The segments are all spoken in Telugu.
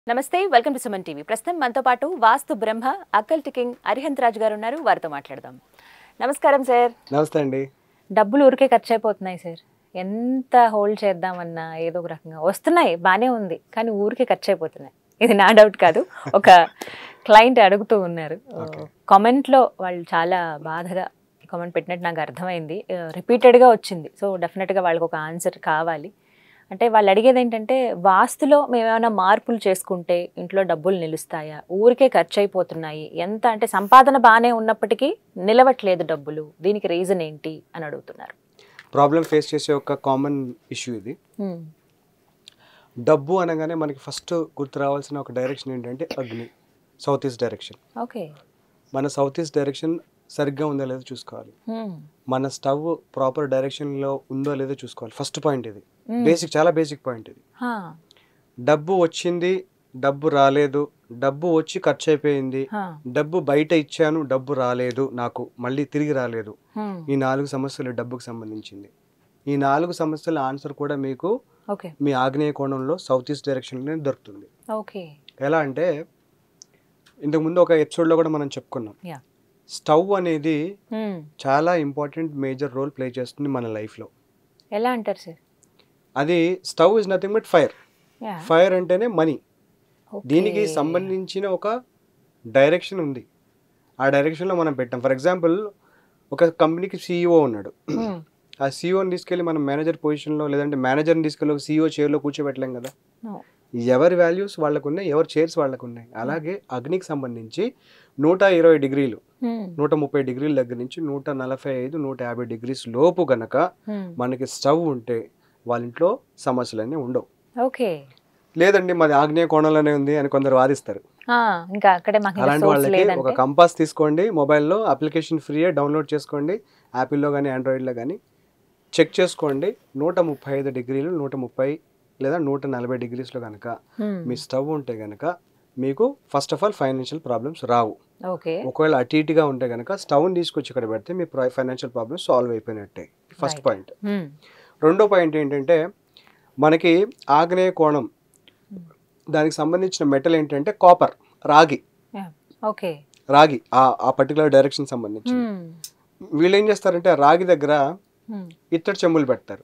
నమస్తే వెల్కమ్ టు సుమన్ టీవీ ప్రస్తుతం మనతో పాటు వాస్తు బ్రహ్మ అక్కల్ కింగ్ అరిహంత్ రాజు గారు ఉన్నారు వారితో మాట్లాడదాం నమస్కారం సార్ నమస్తే అండి డబ్బులు ఊరికే ఖర్చు అయిపోతున్నాయి సార్ ఎంత హోల్డ్ చేద్దామన్నా ఏదో ఒక రకంగా వస్తున్నాయి బాగానే ఉంది కానీ ఊరికే ఖర్చు అయిపోతున్నాయి ఇది నా డౌట్ కాదు ఒక క్లయింట్ అడుగుతూ ఉన్నారు Okay. కామెంట్లో వాళ్ళు చాలా బాధగా కామెంట్ పెట్టినట్టు నాకు అర్థమైంది రిపీటెడ్గా వచ్చింది సో డెఫినెట్గా వాళ్ళకి ఒక ఆన్సర్ కావాలి అంటే వాళ్ళు అడిగేది ఏంటంటే వాస్తులో మేము ఏమైనా మార్పులు చేసుకుంటే ఇంట్లో డబ్బులు నిలుస్తాయా ఊరికే ఖర్చు అయిపోతున్నాయి ఎంత అంటే సంపాదన బాగానే ఉన్నప్పటికీ నిలవట్లేదు డబ్బులు దీనికి రీజన్ ఏంటి అని అడుగుతున్నారు ప్రాబ్లం ఫేస్ చేసే ఒక కామన్ ఇష్యూ ఇది డబ్బు అనగానే మనకి ఫస్ట్ గుర్తు రావాల్సిన ఒక డైరెక్షన్ ఏంటంటే అగ్ని సౌత్ ఈస్ట్ డైరెక్షన్ ఓకే మన సౌత్ ఈస్ట్ డైరెక్షన్ సరిగ్గా ఉందో లేదో చూసుకోవాలి మన స్టవ్ ప్రాపర్ డైరెక్షన్లో ఉందో లేదో చూసుకోవాలి ఫస్ట్ పాయింట్ ఇది బేసిక్ చాలా బేసిక్ పాయింట్ ఇది డబ్బు వచ్చింది డబ్బు రాలేదు డబ్బు వచ్చి ఖర్చు అయిపోయింది డబ్బు బయట ఇచ్చాను డబ్బు రాలేదు నాకు మళ్ళీ తిరిగి రాలేదు ఈ నాలుగు సమస్యలు డబ్బుకు సంబంధించింది ఈ నాలుగు సమస్యల ఆన్సర్ కూడా మీకు ఓకే మీ ఆగ్నేయ కోణంలో సౌత్ ఈస్ట్ డైరెక్షన్లోనే దొరుకుతుంది ఓకే ఎలా అంటే ఇంతకుముందు ఒక ఎపిసోడ్లో కూడా మనం చెప్పుకున్నాం యా స్టవ్ అనేది చాలా ఇంపార్టెంట్ మేజర్ రోల్ ప్లే చేస్తుంది మన లైఫ్లో ఎలా అంటారు సార్ అది stove is nothing but fire yeah fire అంటేనే మనీ దీనికి సంబంధించిన ఒక డైరెక్షన్ ఉంది ఆ డైరెక్షన్లో మనం పెట్టాం ఫర్ ఎగ్జాంపుల్ ఒక కంపెనీకి సీఈఓ ఉన్నాడు ఆ సీఈఓని తీసుకెళ్ళి మనం మేనేజర్ పొజిషన్లో లేదంటే మేనేజర్ని తీసుకెళ్ళి ఒక సీఈఓ చైర్లో కూర్చోబెట్టలేం కదా ఎవరి వాల్యూస్ వాళ్ళకు ఉన్నాయి ఎవరి చైర్స్ వాళ్ళకు ఉన్నాయి అలాగే అగ్నికి సంబంధించి నూట ఇరవై డిగ్రీలు నూట ముప్పై డిగ్రీల దగ్గర నుంచి నూట నలభై ఐదు నూట యాభై డిగ్రీస్ లోపు గనక మనకి స్టవ్ ఉంటే వాళ్ళ ఇంట్లో సమస్యలన్నీ ఉండవు ఓకే లేదండి మాది ఆగ్నేయ కోణంలోనే ఉంది అని కొందరు వాదిస్తారు ఇంకా అక్కడే మాకు అలాంటి సోర్స్ వాళ్ళకి ఒక లేదంటే కంపాస్ తీసుకోండి మొబైల్లో అప్లికేషన్ ఫ్రీయే డౌన్లోడ్ చేసుకోండి యాపిల్లో కానీ ఆండ్రాయిడ్లో కానీ చెక్ చేసుకోండి నూట ముప్పై ఐదు డిగ్రీలు నూట ముప్పై లేదా నూట నలభై డిగ్రీస్లో కనుక మీ స్టవ్ ఉంటే కనుక మీకు first of all financial problems రావు ఓకే ఒకవేళ అటు ఇటుగా ఉంటే కనుక స్టవ్ని తీసుకొచ్చి ఇక్కడ పెడితే మీ ఫైనాన్షియల్ ప్రాబ్లమ్స్ సాల్వ్ అయిపోయినట్టే ఫస్ట్ Right. పాయింట్ రెండో పాయింట్ ఏంటంటే మనకి ఆగ్నేయ కోణం దానికి సంబంధించిన మెటల్ ఏంటంటే కాపర్ రాగి ఓకే రాగి ఆ ఆ పర్టికులర్ డైరెక్షన్ సంబంధించి వీళ్ళు ఏం చేస్తారంటే ఆ రాగి దగ్గర ఇత్తడి చెంబులు పెడతారు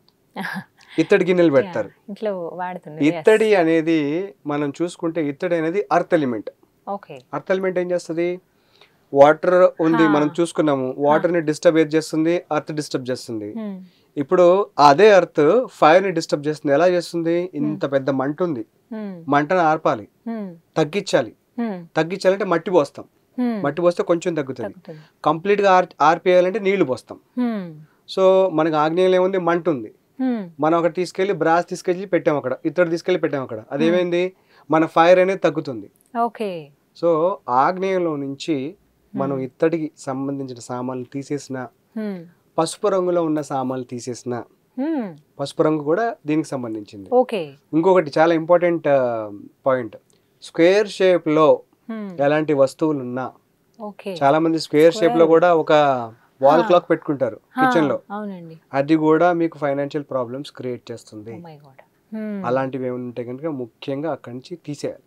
ఇత్తడి గిన్నెలు పెడతారు ఇంట్లో వాడుతున్నారు ఇత్తడి అనేది మనం చూసుకుంటే ఇత్తడి అనేది earth element okay earth element ఏం చేస్తుంది వాటర్ ఉంది హా. మనం చూసుకున్నాము వాటర్ ని డిస్టర్బ్ ఏది చేస్తుంది అర్త్ డిస్టర్బ్ చేస్తుంది ఇప్పుడు అదే అర్త్ ఫైర్ ని డిస్టర్బ్ చేస్తుంది ఎలా చేస్తుంది ఇంత పెద్ద మంట ఉంది మంటను ఆర్పాలి తగ్గించాలి తగ్గించాలంటే మట్టి పోస్తాం మట్టి పోస్తే కొంచెం తగ్గుతుంది తగ్గుతుంది కంప్లీట్ గా ఆర్ ఆర్పేయాలంటే నీళ్లు పోస్తాం సో మనకు ఆగ్నేయంలో ఏముంది మంట ఉంది మనం ఒకటి తీసుకెళ్లి బ్రాస్ తీసుకెళ్లి పెట్టాం అక్కడ ఇత్తడి తీసుకెళ్లి పెట్టాం అక్కడ అదేమైంది మన ఫైర్ అనేది తగ్గుతుంది ఓకే సో ఆగ్నేయంలో నుంచి మనం ఇత్తడికి సంబంధించిన సామాన్లు తీసేసిన పసుపు రంగులో ఉన్న సామాన్లు తీసేసిన పసుపు రంగు కూడా దీనికి సంబంధించింది ఓకే ఇంకొకటి చాలా ఇంపార్టెంట్ పాయింట్ స్క్వేర్ షేప్ లో ఎలాంటి వస్తువులు ఉన్నా ఓకే చాలా మంది స్క్వేర్ షేప్ లో కూడా ఒక వాల్ హా. క్లాక్ పెట్టుకుంటారు కిచెన్ లో అవునండి అది కూడా మీకు ఫైనాన్షియల్ ప్రాబ్లమ్స్ క్రియేట్ చేస్తుంది మై గాడ్ అలాంటివి ఏమైనా ఉంటే కనుక ముఖ్యంగా అక్కడి నుంచి తీసేయాలి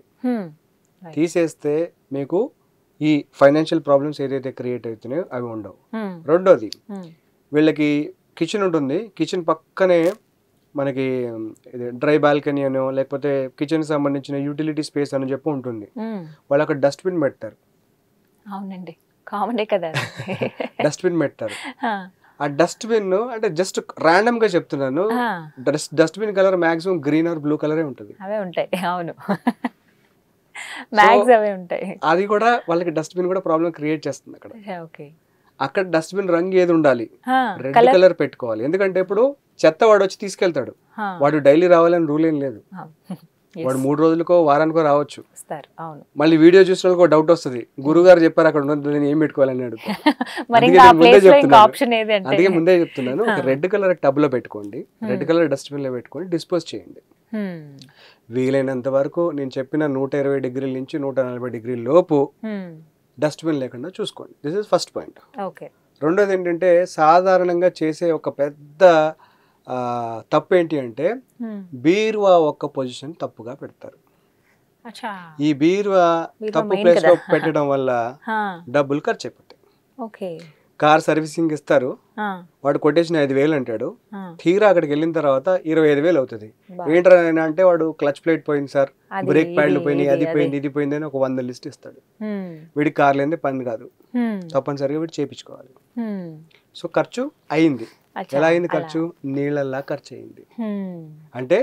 తీసేస్తే మీకు ఈ ఫైనాన్షియల్ ప్రాబ్లమ్స్ ఏదైతే క్రియేట్ అవుతున్నాయో అవి ఉండవు రెండోది వీళ్ళకి కిచెన్ ఉంటుంది కిచెన్ పక్కనే మనకి ఇది డ్రై బాల్కనీ అనో లేకపోతే కిచెన్ సంబంధించిన యూటిలిటీ స్పేస్ అని చెప్పి ఉంటుంది వాళ్ళు అక్కడ డస్ట్బిన్ పెడతారు అవునండి కామనే కదా అది. డస్ట్బిన్ పెడతారు ఆ, ఆ డస్ట్బిన్ అంటే జస్ట్ ర్యాండమ్ గా చెప్తున్నాను ఆ, dust dustbin colour maximum green or blue కలరే ఉంటుంది అవే ఉంటాయి అవును మ్యాక్స్ అవే ఉంటాయి అది కూడా వాళ్ళకి డస్ట్బిన్ కూడా ప్రాబ్లం క్రియేట్ చేస్తుంది అక్కడ ఓకే అక్కడ డస్ట్బిన్ రంగు ఏది ఉండాలి రెడ్ కలర్ కలర్ పెట్టుకోవాలి ఎందుకంటే ఇప్పుడు చెత్త వాడు వచ్చి తీసుకెళ్తాడు వాడు డైలీ రావాలని రూల్ ఏం లేదు వాడు మూడు రోజులకో వారానికో రావచ్చు వస్తారు అవును మళ్ళీ వీడియో చూసిన వాళ్ళకి డౌట్ వస్తుంది గురుగారు చెప్పారు అక్కడ ఉన్నది నేను ఏం పెట్టుకోవాలని అడుగు మరి అందుకే ఇంకా ఆ నేను ముందే ప్లేస్ లో ఇంకా చెప్తున్నాను. ఆప్షన్ ఏది అంటే అందుకే ముందే చెప్తున్నాను ఒక ఆ. రెడ్ కలర్ టబ్ లో పెట్టుకోండి రెడ్ Hmm. కలర్ డస్ట్బిన్ లో పెట్టుకొని డిస్పోజ్ చేయండి హ్మ్, వీలైనంత వరకు నేను చెప్పిన నూట ఇరవై డిగ్రీల నుంచి నూట నలభై డిగ్రీల లోపు హ్మ్, డస్ట్బిన్ లేకుండా చూసుకోండి this is first point okay రెండోది ఏంటంటే సాధారణంగా చేసే ఒక పెద్ద ఆ, తప్పు ఏంటి అంటే హ్మ్, బీరువా ఒక్క పొజిషన్ తప్పుగా పెడతారు అచ్చా ఈ బీరువా బీరువా తప్పు main ప్లేస్ లో కదా. పెట్టడం వల్ల హా, డబ్బులు ఖర్చు అయిపోతాయి ఓకే కార్ సర్వీసింగ్ ఇస్తారు ఆ, వాడు కొట్టేసిన ఐదు వేలు అంటాడు ఆ, తీరా అక్కడికి వెళ్ళిన తర్వాత ఇరవై ఐదు వేలు అవుతుంది బా. ఏంట్రా నాయనా అంటే వాడు క్లచ్ ప్లేట్ పోయింది సార్ అది, బ్రేక్ ప్యాడ్లు ఇది, పోయినాయి ఇది, అది అది. పోయింది ఇది పోయింది అని ఒక వంద లిస్ట్ ఇస్తాడు హ్మ్, వీడికి కార్ లేనిదే పని కాదు హ్మ్, తప్పనిసరిగా వీడు చేయించుకోవాలి హ్మ్. సో ఖర్చు అయింది అచ్చా, ఎలా అయింది అలా. ఖర్చు నీళ్ళల్లా ఖర్చు అయింది హ్మ్, అంటే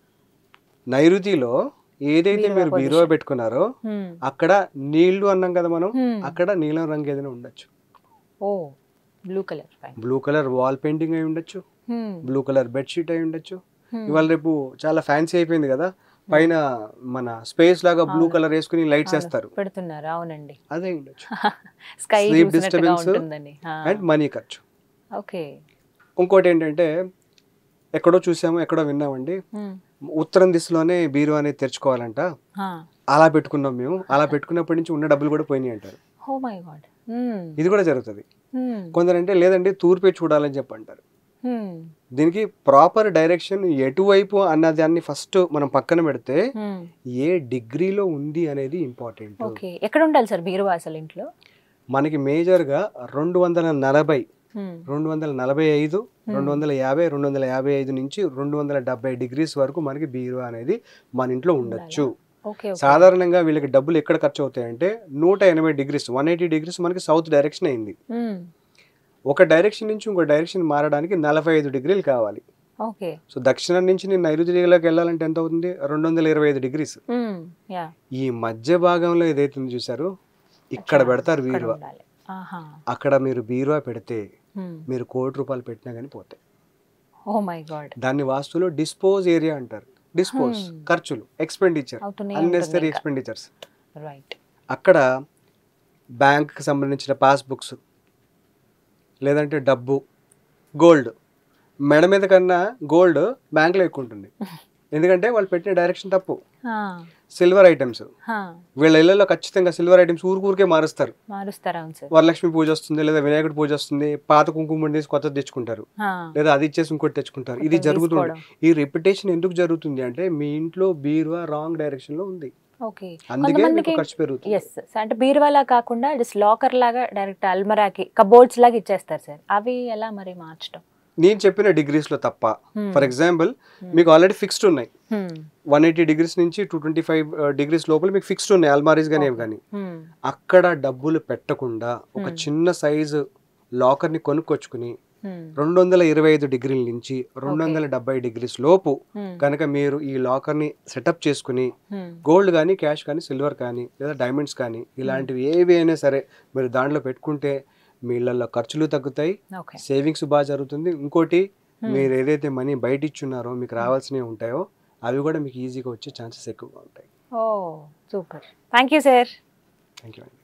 నైరుతిలో ఏదైతే బీరువా మీరు బీరువా position. పెట్టుకున్నారో హ్మ్. అక్కడ నీళ్లు అన్నాం కదా మనం హ్మ్. అక్కడ నీలం రంగు ఏదైనా ఉండొచ్చు oh blue colour fine blue colour wall painting అయి ఉండొచ్చు హ్మ్, బ్లూ కలర్ బెడ్షీట్ అయి ఉండొచ్చు హ్మ్. ఇవాళ రేపు చాలా ఫ్యాన్సీ అయిపోయింది కదా పైన మన స్పేస్ లాగా బ్లూ అవును. కలర్ వేసుకుని లైట్స్ అవును, వేస్తారు పెడుతున్నారు అవునండి అదే అయి ఉండొచ్చు స్కై Sleep చూసినట్టుగా disturbance ఉంటుందని ఆ, అండ్ మనీ ఖర్చు ఓకే ఇంకోటి ఏంటంటే ఎక్కడో చూసాము ఎక్కడో విన్నామండి హ్మ్, ఉత్తరం దిశలోనే బీరువా అనేది తెరుచుకోవాలంట ఆ, అలా పెట్టుకున్నాం మేము అలా పెట్టుకున్నప్పటి నుంచి ఉన్న డబ్బులు కూడా పోయినాయి అంటారు ఓ మై గాడ్ హ్మ్, ఇది కూడా జరుగుతుంది హ్మ్, కొందరంటే లేదండి తూర్పే చూడాలని చెప్పి అంటారు హ్మ్, దీనికి ప్రాపర్ డైరెక్షన్ ఎటువైపు అన్న దాన్ని ఫస్ట్ మనం పక్కన పెడితే హ్మ్. ఏ డిగ్రీలో ఉంది అనేది ఇంపార్టెంట్ ఓకే ఎక్కడ ఉండాలి సార్ బీరువా అసలు ఇంట్లో మనకి మేజర్గా రెండు వందల నలభై హ్మ్, రెండు వందల నలభై ఐదు రెండు వందల యాభై రెండు వందల యాభై ఐదు నుంచి రెండు వందల డెబ్బై డిగ్రీస్ వరకు మనకి బీరువా అనేది మన ఇంట్లో ఉండొచ్చు ఓకే ఓకే సాధారణంగా వీళ్ళకి డబ్బులు ఎక్కడ ఖర్చు అవుతాయంటే నూట ఎనభై డిగ్రీస్ వన్ ఎయిటీ డిగ్రీస్ మనకి సౌత్ డైరెక్షన్ అయింది హ్మ్, ఒక డైరెక్షన్ నుంచి ఇంకో డైరెక్షన్ మారడానికి నలభై ఐదు డిగ్రీలు కావాలి ఓకే సో దక్షిణం నుంచి నేను నైరుతిలోకి వెళ్ళాలంటే ఎంత అవుతుంది రెండు వందల ఇరవై ఐదు డిగ్రీస్ హ్మ్, యా ఈ మధ్య భాగంలో ఏదైతే ఉందో చూసారు ఇక్కడ పెడతారు ఇక్కడ బీరువా ఉండాలి ఆహా అక్కడ మీరు బీరువా పెడితే హ్మ్. మీరు కోటి రూపాయలు పెట్టినా కానీ పోతాయి ఓ మై గాడ్ దాన్ని వాస్తులో డిస్పోజ్ ఏరియా అంటారు డిస్పోజ్ Hmm. ఖర్చులు ఎక్స్పెండిచర్ అవుతూనే అన్నెసరీ ఉంటుంది ఇంకా. ఎక్స్పెండిచర్స్ రైట్ అక్కడ బ్యాంక్కి సంబంధించిన పాస్బుక్స్ లేదంటే డబ్బు గోల్డ్ మెడ మీద కన్నా గోల్డ్ బ్యాంక్లో ఎక్కువ ఉంటుంది ఎందుకంటే వాళ్ళు పెట్టిన డైరెక్షన్ తప్పు సిల్వర్ ఐటమ్స్ వీళ్ళ ఇళ్లలో ఖచ్చితంగా సిల్వర్ ఐటమ్స్ ఊరికూరికే మారుస్తారు మారుస్తారా అవును సార్ వరలక్ష్మి పూజ వస్తుంది లేదా వినాయకుడి పూజ వస్తుంది పాత కుంకుమ తీసి కొత్తది తెచ్చుకుంటారు లేదా అది ఇచ్చేసి ఇంకోటి తెచ్చుకుంటారు ఇది కొత్తది జరుగుతుంది తీసుకోవడం. ఈ రిపిటేషన్ ఎందుకు జరుగుతుంది అంటే మీ ఇంట్లో బీరువా రాంగ్ డైరెక్షన్ లో ఉంది ఓకే అందుకే కొంతమందికి మీకు ఖర్చు పెరుగుతుంది ఎస్ అంటే బీరువాలా కాకుండా జస్ట్ లాకర్ లాగా డైరెక్ట్ అల్మరాకి కబోర్డ్స్ లాగా ఇచ్చేస్తారు సార్ అవి ఎలా మరి మార్చడం నేను చెప్పిన డిగ్రీస్ లో తప్ప ఫర్ ఎగ్జాంపుల్ మీకు ఆల్రెడీ ఫిక్స్డ్ ఉన్నాయి వన్ ఎయిటీ డిగ్రీస్ నుంచి టూ ట్వంటీ ఫైవ్ డిగ్రీస్ లోపల మీకు ఫిక్స్డ్ ఉన్నాయి అల్మారీస్ కానీ ఏవి కానీ అక్కడ డబ్బులు పెట్టకుండా ఒక చిన్న సైజు లాకర్ ని కొనుక్కొచ్చుకుని రెండు వందల ఇరవై ఐదు డిగ్రీల నుంచి రెండు వందల డెబ్బై డిగ్రీస్ లోపు కనుక మీరు ఈ లాకర్ ని సెటప్ చేసుకుని గోల్డ్ కానీ క్యాష్ కానీ సిల్వర్ కానీ లేదా డైమండ్స్ కానీ ఇలాంటివి ఏవి అయినా సరే మీరు దాంట్లో పెట్టుకుంటే మీ ఇళ్ళల్లో ఖర్చులు తగ్గుతాయి ఓకే సేవింగ్స్ బాగా జరుగుతుంది ఇంకోటి మీరు ఏదైతే మనీ బయట ఇచ్చున్నారో మీకు రావాల్సినవి ఉంటాయో అవి కూడా మీకు ఈజీగా వచ్చే ఛాన్సెస్ ఎక్కువగా ఉంటాయి oh super thank you sir thank you అండి